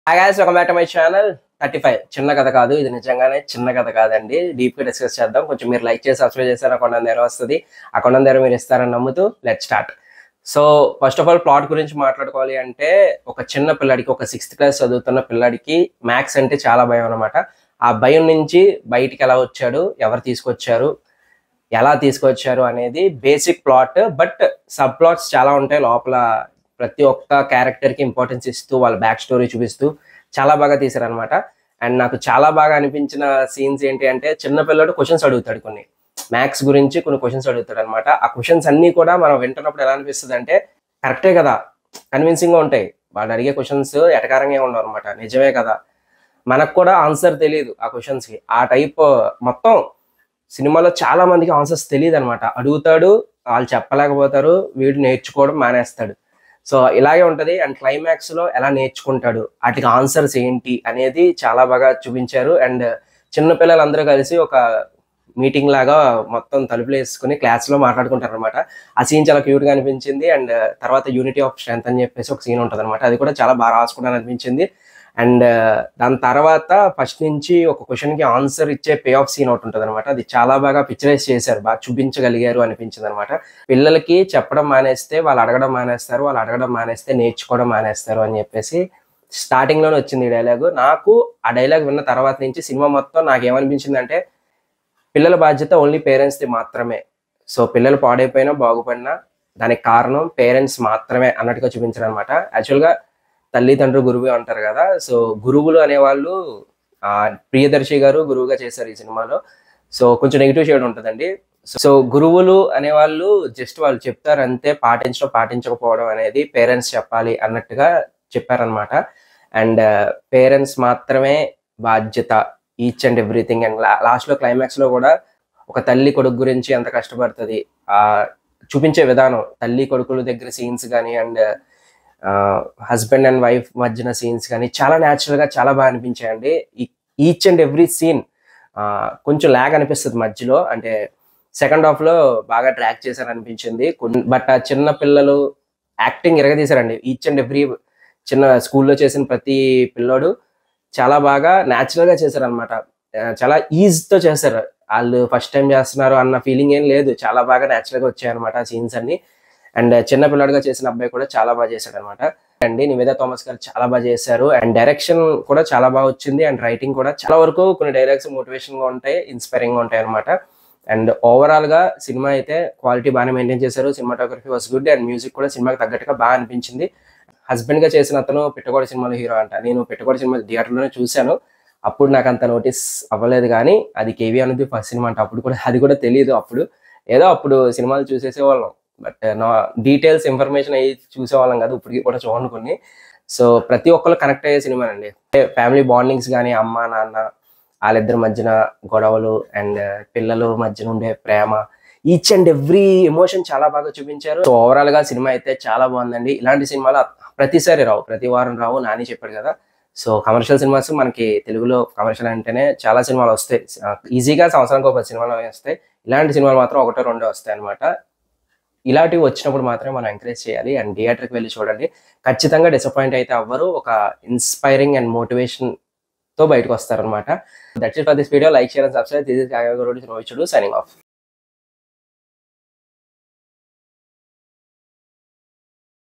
hi guys welcome back to my channel thirty five చిన్న కథ కాదు ఇది నిజంగానే చిన్న కథ కాదండి డీప్ గా డిస్కస్ చేద్దాం కొంచెం మీరు లైక్ చేసి సబ్స్క్రైబ్ చేస్తారు అకౌంట్ దగ్గర వస్తుంది అకౌంట్ దగ్గర మీరు ఇస్తారని నమ్ముతూ let start so first of all plot గురించి మాట్లాడుకోవాలి అంటే ఒక చిన్న పిల్లాడికి ఒక సిక్స్త్ క్లాస్ చదువుతున్న పిల్లాడికి మ్యాథ్స్ అంటే చాలా భయం అనమాట ఆ భయం నుంచి బయటికి ఎలా వచ్చాడు ఎవరు తీసుకొచ్చారు ఎలా తీసుకొచ్చారు అనేది basic plot but sub plots చాలా ఉంటాయి లోపల ప్రతి ఒక్క క్యారెక్టర్ కి ఇంపార్టెన్స్ ఇస్తూ వాళ్ళ బ్యాక్ స్టోరీ చూపిస్తూ చాలా బాగా తీశారనమాట అండ్ నాకు చాలా బాగా అనిపించిన సీన్స్ ఏంటి అంటే చిన్న పిల్లడు క్వశ్చన్స్ అడుగుతాడు కొన్ని మ్యాథ్స్ గురించి కొన్ని క్వశ్చన్స్ అడుగుతాడు అనమాట ఆ క్వశ్చన్స్ అన్ని కూడా మనం వింటున్నప్పుడు ఎలా అనిపిస్తుంది అంటే కరెక్టే కదా కన్విన్సింగ్ గా ఉంటాయి వాళ్ళు అడిగే క్వశ్చన్స్ ఎటకారంగా ఉండవు అనమాట నిజమే కదా మనకు కూడా ఆన్సర్ తెలియదు ఆ క్వశ్చన్స్ కి ఆ టైప్ మొత్తం సినిమాలో చాలా మందికి ఆన్సర్స్ తెలియదు అనమాట అడుగుతాడు వాళ్ళు చెప్పలేకపోతారు వీడు నేర్చుకోవడం మానేస్తాడు సో ఇలాగే ఉంటది అండ్ క్లైమాక్స్ లో ఎలా నేర్చుకుంటాడు వాటికి ఆన్సర్స్ ఏంటి అనేది చాలా బాగా చూపించారు అండ్ చిన్న పిల్లలందరూ కలిసి ఒక మీటింగ్ లాగా మొత్తం తలుపులు వేసుకుని క్లాస్ లో మాట్లాడుకుంటారు అనమాట ఆ సీన్ చాలా క్యూట్ గా అనిపించింది అండ్ తర్వాత యూనిటీ ఆఫ్ స్ట్రెంత్ అని చెప్పేసి ఒక సీన్ ఉంటుంది అనమాట అది కూడా చాలా బాగా రాసుకున్నాను అనిపించింది అండ్ దాని తర్వాత ఫస్ట్ నుంచి ఒక క్వశ్చన్ కి ఆన్సర్ ఇచ్చే పే ఆఫ్ సీన్ ఒకటి ఉంటుంది అనమాట అది చాలా బాగా పిక్చరైజ్ చేశారు బాగా చూపించగలిగారు అనిపించింది అనమాట పిల్లలకి చెప్పడం మానేస్తే వాళ్ళు అడగడం మానేస్తారు వాళ్ళు అడగడం మానేస్తే నేర్చుకోవడం మానేస్తారు అని చెప్పేసి స్టార్టింగ్ లోనే వచ్చింది ఈ డైలాగ్ నాకు ఆ డైలాగ్ విన్న తర్వాత నుంచి సినిమా మొత్తం నాకు ఏమనిపించింది అంటే పిల్లల బాధ్యత ఓన్లీ పేరెంట్స్ ది మాత్రమే సో పిల్లలు పాడైపోయినా బాగుపడినా దానికి కారణం పేరెంట్స్ మాత్రమే అన్నట్టుగా చూపించారు అనమాట యాక్చువల్గా తల్లిదండ్రులు గురువు అంటారు కదా సో గురువులు అనేవాళ్ళు ఆ, ప్రియదర్శి గారు గురువుగా చేశారు ఈ సినిమాలో సో కొంచెం నెగిటివ్ షేడ్ ఉంటుందండి సో గురువులు అనేవాళ్ళు జస్ట్ వాళ్ళు చెప్తారు అంతే పాటించడం పాటించకపోవడం అనేది పేరెంట్స్ చెప్పాలి అన్నట్టుగా చెప్పారనమాట అండ్ పేరెంట్స్ మాత్రమే బాధ్యత each and everything and last లో క్లైమాక్స్ లో కూడా ఒక తల్లి కొడుకు గురించి ఎంత కష్టపడుతుంది ఆ చూపించే విధానం తల్లి కొడుకుల దగ్గర సీన్స్ కానీ అండ్ హస్బెండ్ అండ్ వైఫ్ మధ్యన సీన్స్ కానీ చాలా న్యాచురల్ గా చాలా బాగా అనిపించాయండి ఈచ్ అండ్ ఎవ్రీ సీన్ కొంచెం ల్యాగ్ అనిపిస్తుంది మధ్యలో అంటే సెకండ్ హాఫ్ లో బాగా ట్రాక్ చేశారు అనిపించింది బట్ ఆ చిన్న పిల్లలు యాక్టింగ్ ఎరగదీశారండి ఈచ్ అండ్ ఎవ్రీ చిన్న స్కూల్లో చేసిన ప్రతి పిల్లోడు చాలా బాగా న్యాచురల్ గా చేశారు అనమాట చాలా ఈజ్ తో చేశారు వాళ్ళు ఫస్ట్ టైం చేస్తున్నారు అన్న ఫీలింగ్ ఏం లేదు చాలా బాగా న్యాచురల్ గా వచ్చాయి అనమాట సీన్స్ అన్ని అండ్ చిన్న పిల్లాడిగా చేసిన అబ్బాయి కూడా చాలా బాగా చేశాడు అనమాట అండి నివేదా థామస్ గారు చాలా బాగా చేశారు అండ్ డైరెక్షన్ కూడా చాలా బాగా వచ్చింది అండ్ రైటింగ్ కూడా చాలా వరకు కొన్ని డైలాగ్స్ మోటివేషన్ గా ఉంటాయి ఇన్స్పైరింగ్ గా ఉంటాయి అనమాట అండ్ ఓవరాల్ గా సినిమా అయితే క్వాలిటీ బాగానే మెయింటైన్ చేశారు cinematography was good and music కూడా సినిమాకి తగ్గట్టుగా బాగా అనిపించింది హస్బెండ్ గా చేసిన అతను పిట్టగోడ సినిమాలో హీరో అంట నేను పిట్టగోడ సినిమా థియేటర్ లోనే చూశాను అప్పుడు నాకు అంత నోటీస్ అవ్వలేదు కానీ అది కేవీ అనేది ఫస్ట్ సినిమా అంట అప్పుడు కూడా అది కూడా తెలియదు అప్పుడు ఏదో అప్పుడు సినిమాలు చూసేసేవాళ్ళం బట్ నా డీటెయిల్స్ ఇన్ఫర్మేషన్ అయ్యి చూసేవాళ్ళం కాదు ఇప్పటికి కూడా చూడనుకుని సో ప్రతి ఒక్కరు కనెక్ట్ అయ్యే సినిమా అండి ఫ్యామిలీ బాండింగ్స్ కానీ అమ్మ నాన్న వాళ్ళిద్దరి మధ్యన గొడవలు అండ్ పిల్లలు మధ్యన ఉండే ప్రేమ ఈచ్ అండ్ ఎవ్రీ ఎమోషన్ చాలా బాగా చూపించారు సో ఓవరాల్ గా సినిమా అయితే చాలా బాగుందండి ఇలాంటి సినిమాలు ప్రతిసారి రావు ప్రతి వారం రావు నాని చెప్పాడు కదా సో కమర్షియల్ సినిమాస్ మనకి తెలుగులో కమర్షియల్ అంటేనే చాలా సినిమాలు వస్తాయి ఈజీగా సంవత్సరానికి ఒక సినిమాలు వస్తాయి ఇలాంటి సినిమాలు మాత్రం ఒకటో రెండో వస్తాయి అనమాట ఇలాంటివి వచ్చినప్పుడు మాత్రమే మనం ఎంకరేజ్ చేయాలి అండ్ థియేటర్కి వెళ్ళి చూడండి ఖచ్చితంగా డిసప్పాయింట్ అయితే అవ్వరు ఒక ఇన్స్పైరింగ్ అండ్ మోటివేషన్ తో బయటకు వస్తారనమాట that's it for this video like share and subscribe this is Rohit signing of